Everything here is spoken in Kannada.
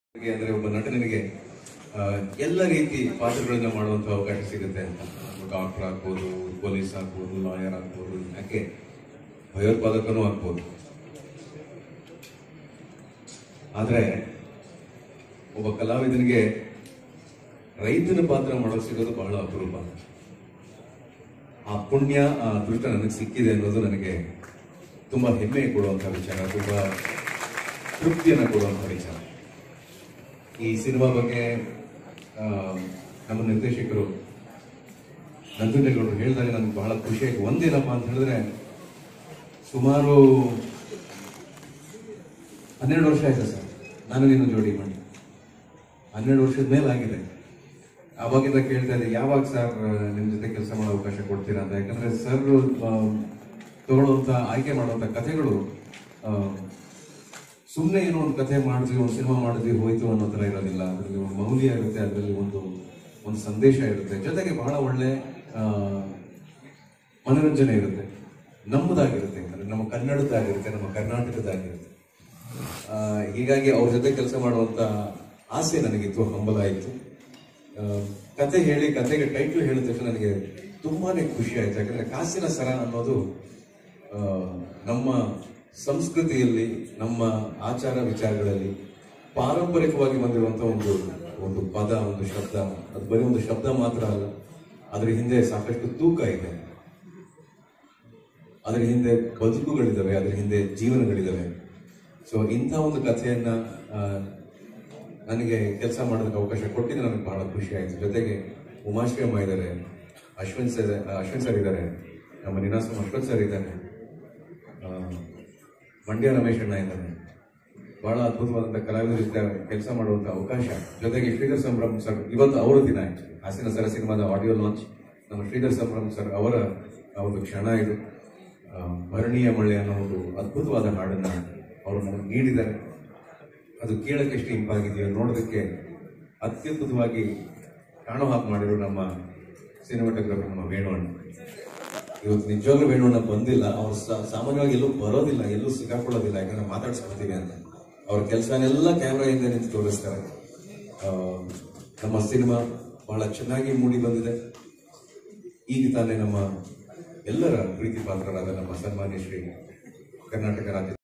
ಹಾಗೆ ಅಂದ್ರೆ ಒಬ್ಬ ನಟನಿಗೆ ಆ, ಎಲ್ಲ ರೀತಿ ಪಾತ್ರಗಳನ್ನ ಮಾಡುವಂತ ಅವಕಾಶ ಸಿಗುತ್ತೆ ಅಂತ ಡಾಕ್ಟರ್ ಆಗ್ಬೋದು ಪೊಲೀಸ್ ಆಗ್ಬೋದು ಲಾಯರ್ ಆಗ್ಬೋದು ಯಾಕೆ ಭಯೋತ್ಪಾದಕನೂ ಆಗ್ಬೋದು ಆದ್ರೆ ಒಬ್ಬ ಕಲಾವಿದನಿಗೆ ರೈತನ ಪಾತ್ರ ಮಾಡೋಕೆ ಸಿಗೋದು ಬಹಳ ಅಪರೂಪ ಆ ಪುಣ್ಯ ಆ ಅದೃಷ್ಟ ನನಗೆ ಸಿಕ್ಕಿದೆ ಅನ್ನೋದು ನನಗೆ ತುಂಬಾ ಹೆಮ್ಮೆ ಕೊಡುವಂತ ವಿಚಾರ ತುಂಬಾ ತೃಪ್ತಿಯನ್ನು ಕೊಡುವಂತ ವಿಚಾರ ಈ ಸಿನಿಮಾ ಬಗ್ಗೆ ಆ, ನಮ್ಮ ನಿರ್ದೇಶಕರು ನಂಜುಂಡೇಗೌಡರು ಹೇಳಿದಾಗ ನನಗೆ ಬಹಳ ಖುಷಿ ಆಯ್ತು ಒಂದೇನಪ್ಪ ಅಂತ ಹೇಳಿದ್ರೆ ಸುಮಾರು ಹನ್ನೆರಡು ವರ್ಷ ಆಯ್ತು ಸರ್ ನಾನು ನೀನು ಜೋಡಿ ಮಾಡಿ ಹನ್ನೆರಡು ವರ್ಷದ ಮೇಲೆ ಆಗಿದೆ ಅವಾಗಿಂದ ಕೇಳ್ತಾ ಇದ್ದೆ ಯಾವಾಗ ಸರ್ ನಿಮ್ ಜೊತೆ ಕೆಲಸ ಮಾಡೋ ಅವಕಾಶ ಕೊಡ್ತೀರಾ ಅಂತ ಯಾಕಂದ್ರೆ ಸರ್ ತಗೊಳ್ಳುವಂತ ಆಯ್ಕೆ ಮಾಡುವಂತ ಕಥೆಗಳು ಸುಮ್ಮನೆ ಏನೋ ಒಂದು ಕಥೆ ಮಾಡಿದ್ವಿ ಒಂದು ಸಿನಿಮಾ ಮಾಡಿದ್ವಿ ಹೋಯ್ತು ಅನ್ನೋ ತರ ಇರೋದಿಲ್ಲ ಅದರಲ್ಲಿ ಒಂದು ಮೌಲ್ಯ ಇರುತ್ತೆ ಅದರಲ್ಲಿ ಒಂದು ಒಂದು ಸಂದೇಶ ಇರುತ್ತೆ ಜೊತೆಗೆ ಬಹಳ ಒಳ್ಳೆ ಆ, ಮನೋರಂಜನೆ ಇರುತ್ತೆ ನಮ್ಮದಾಗಿರುತ್ತೆ ಅಂದ್ರೆ ನಮ್ಮ ಕನ್ನಡದ್ದಾಗಿರುತ್ತೆ ನಮ್ಮ ಕರ್ನಾಟಕದಾಗಿರುತ್ತೆ ಆ, ಹೀಗಾಗಿ ಅವ್ರ ಜೊತೆ ಕೆಲಸ ಮಾಡುವಂತ ಆಸೆ ನನಗಿತ್ತು ಹಂಬಲ ಇತ್ತು ಆ, ಕತೆ ಹೇಳಿ ಕತೆಗೆ ಟೈಟ್ಲ್ ಹೇಳಿದ ತಕ್ಷಣ ನನಗೆ ತುಂಬಾನೇ ಖುಷಿ ಆಯ್ತು ಯಾಕಂದ್ರೆ ಕಾಸಿನ ಸರ ಅನ್ನೋದು ಆ, ನಮ್ಮ ಸಂಸ್ಕೃತಿಯಲ್ಲಿ ನಮ್ಮ ಆಚಾರ ವಿಚಾರಗಳಲ್ಲಿ ಪಾರಂಪರಿಕವಾಗಿ ಬಂದಿರುವಂತ ಒಂದು ಒಂದು ಪದ ಒಂದು ಶಬ್ದ ಅದು ಬರೀ ಒಂದು ಶಬ್ದ ಮಾತ್ರ ಅಲ್ಲ ಅದರ ಹಿಂದೆ ಸಾಕಷ್ಟು ತೂಕ ಇದೆ ಅದರ ಹಿಂದೆ ಬದುಕುಗಳಿದಾವೆ ಅದರ ಹಿಂದೆ ಜೀವನಗಳಿದಾವೆ ಸೊ ಇಂಥ ಒಂದು ಕಥೆಯನ್ನ ಆ, ನನಗೆ ಕೆಲಸ ಮಾಡೋದಕ್ಕೆ ಅವಕಾಶ ಕೊಟ್ಟಿದ್ದು ನನಗೆ ಬಹಳ ಖುಷಿ ಆಯಿತು ಜೊತೆಗೆ ಉಮಾಶ್ರೀ ಅಮ್ಮ ಇದ್ದಾರೆ ಅಶ್ವಿನ್ ಸರ್ ಅಶ್ವಿನ್ ಸರ್ ಇದ್ದಾರೆ ನಮ್ಮ ನಿನಾಸಂ ಅಶ್ವಥ್ ಸರ್ ಇದ್ದಾರೆ ಆ, ಮಂಡ್ಯ ರಮೇಶ್ ಅಣ್ಣ ಇದ್ದಾರೆ ಬಹಳ ಅದ್ಭುತವಾದಂಥ ಕಲಾವಿದರ ಜೊತೆ ಕೆಲಸ ಮಾಡುವಂಥ ಅವಕಾಶ ಜೊತೆಗೆ ಶ್ರೀಧರ್ ಸಂಭ್ರಮ್ ಸರ್ ಇವತ್ತು ಅವರ ದಿನ ಆಕ್ಚುಲಿ ಹಾಸಿನ ಸರ ಸಿನಿಮಾದ ಆಡಿಯೋ ಲಾಂಚ್ ನಮ್ಮ ಶ್ರೀಧರ್ ಸಂಭ್ರಮ್ ಸರ್ ಅವರ ಆ ಒಂದು ಕ್ಷಣ ಇದು ಆ, ಭರಣಿಯ ಮಳೆ ಅನ್ನೋ ಒಂದು ಅದ್ಭುತವಾದ ಹಾಡನ್ನ ಅವರು ನಮಗೆ ನೀಡಿದ್ದಾರೆ ಅದು ಕೇಳಕ್ಕೆ ಎಷ್ಟು ಇಂಪಾಗಿದೆಯೋ ನೋಡೋದಕ್ಕೆ ಅತ್ಯದ್ಭುತವಾಗಿ ಕಾಣೋ ಹಾಗೆ ಮಾಡಿರೋ ನಮ್ಮ ಸಿನಿಮಾಟೋಗ್ರಫರ್ ನಮ್ಮ ವೇಣುವಣ್ಣ ಇವತ್ತು ನಿಜವಾಗ್ಲೂ ವೇಣುವಣ್ಣ ಬಂದಿಲ್ಲ ಅವ್ರು ಸಾ- ಸಾಮಾನ್ಯವಾಗಿ ಎಲ್ಲೂ ಬರೋದಿಲ್ಲ ಎಲ್ಲೂ ಸಿಕ್ಕಾಕೊಳ್ಳೋದಿಲ್ಲ ಯಾಕಂದ್ರೆ ಮಾತಾಡ್ಸ್ಕೊಳ್ತೀವಿ ಅಂತ ಅವ್ರ ಕೆಲಸನೆಲ್ಲ ಕ್ಯಾಮ್ರಾ ಹಿಂದೆ ನಿಂತು ತೋರಿಸ್ತಾರೆ ಆ, ನಮ್ಮ ಸಿನಿಮಾ ಬಹಳ ಚೆನ್ನಾಗಿ ಮೂಡಿ ಬಂದಿದೆ ಈಗ ತಾನೇ ನಮ್ಮ ಎಲ್ಲರ ಪ್ರೀತಿ ಪಾತ್ರರಾದ ನಮ್ಮ ಸನ್ಮಾನ್ಯ ಶ್ರೀ ಕರ್ನಾಟಕ ರಾಜ್ಯ